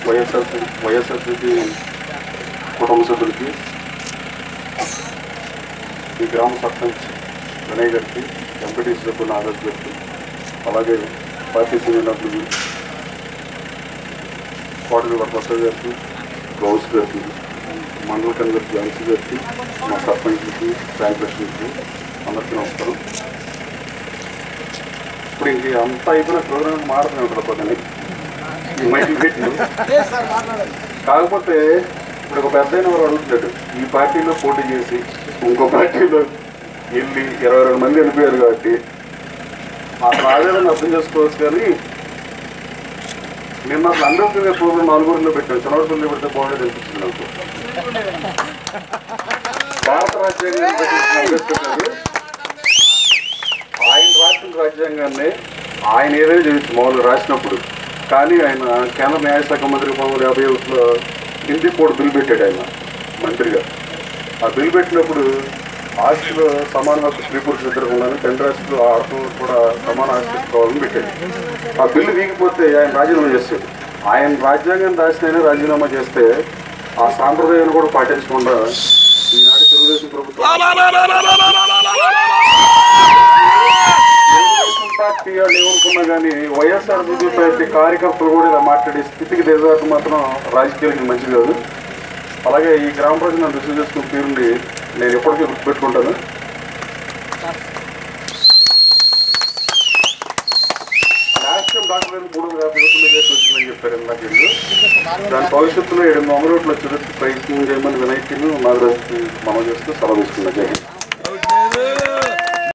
YSRC YSRCP కుటుంబ సభ్యులకి ఈ గ్రామ సర్పంచ్ వినయ్ గారికి ఎంపీటీసీ సభ్యులు నాగరాజు గారికి అలాగే పార్టీ సీనియర్ నాయకులు కోటలి వరప్రసాద్ గారికి గౌస్ గారికి మండల కన్వర్ ఝాన్సీ గారికి మా సర్పంచ్కి బ్యాంక్ లక్ష్మికి అందరికీ నమస్కారం ఇప్పుడు ఇంక అంతా అయిపోయిన ప్రోగ్రామ్ మారుతూనే ఉంటారు పక్కనే ఈ మైకి పెట్టిన కాకపోతే ఇప్పుడు ఒక పెద్ద అయిన వారు అడుగుతున్నాడు ఈ పార్టీలో పోటీ చేసి ఇంకో పార్టీలో వెళ్ళి ఇరవై రెండు మంది వెళ్ళిపోయారు కాబట్టి అసలు ఆవేదన అర్థం చేసుకోవచ్చు కానీ నిన్న అసలు అందరికీ ప్రోగ్రామ్ నలుగురిలో పెట్టాను చనవరపల్లి పెడితే బాగుండేది అనిపించింది నాకు భారత రాజ్యాంగాన్ని పెట్టించిన అంబేద్కర్ గారు ఆయన రాసిన రాజ్యాంగాన్ని ఆయన ఏదైనా చేయొచ్చు మామూలుగా రాసినప్పుడు కానీ ఆయన కేంద్ర న్యాయశాఖ మంత్రి పంతొమ్మిది యాభై ఒకటిలో హిందీ కోడ్ బిల్ పెట్టాడు ఆయన మంత్రిగా ఆ బిల్ పెట్టినప్పుడు ఆస్తిలో సమాన హక్కు స్త్రీ పురుషులు ఇద్దరు ఉండాలని తండ్రి ఆస్తిలో ఆడటం కూడా సమాన ఆస్తి కావాలని పెట్టాడు ఆ బిల్లు వీగిపోతే ఆయన రాజీనామా చేస్తాడు ఆయన రాజ్యాంగాన్ని రాసిన రాజీనామా చేస్తే ఆ సాంప్రదాయాన్ని కూడా పాటించకుండా ఈనాడు తెలుగుదేశం ప్రభుత్వం తెలుగుదేశం పార్టీ వాళ్ళు ఏమనుకున్నా కానీ వైఎస్ఆర్ పార్టీ కార్యకర్తలు కూడా ఇలా మాట్లాడే స్థితికి దిగజారు మాత్రం రాజకీయాలకి మంచిది కాదు అలాగే ఈ గ్రామ ప్రజలు నన్ను రిసీవ్ చేసుకున్న తీరుండి నేను ఎప్పటికీ గుర్తుపెట్టుకుంటాను లాస్ట్ టైం డాక్టర్ గారు మూడు వందల యాభై రోజుల్లో చేసి వచ్చిందని చెప్పారు ఇందాక వీళ్ళు దాని భవిష్యత్తులో ఏడు వందల రోడ్లు వచ్చేటట్టు ప్రయత్నం చేయమని వినాయకుని నాగరాజుకి మనం చేస్తూ సెలవు తీసుకున్నా జై హింద్.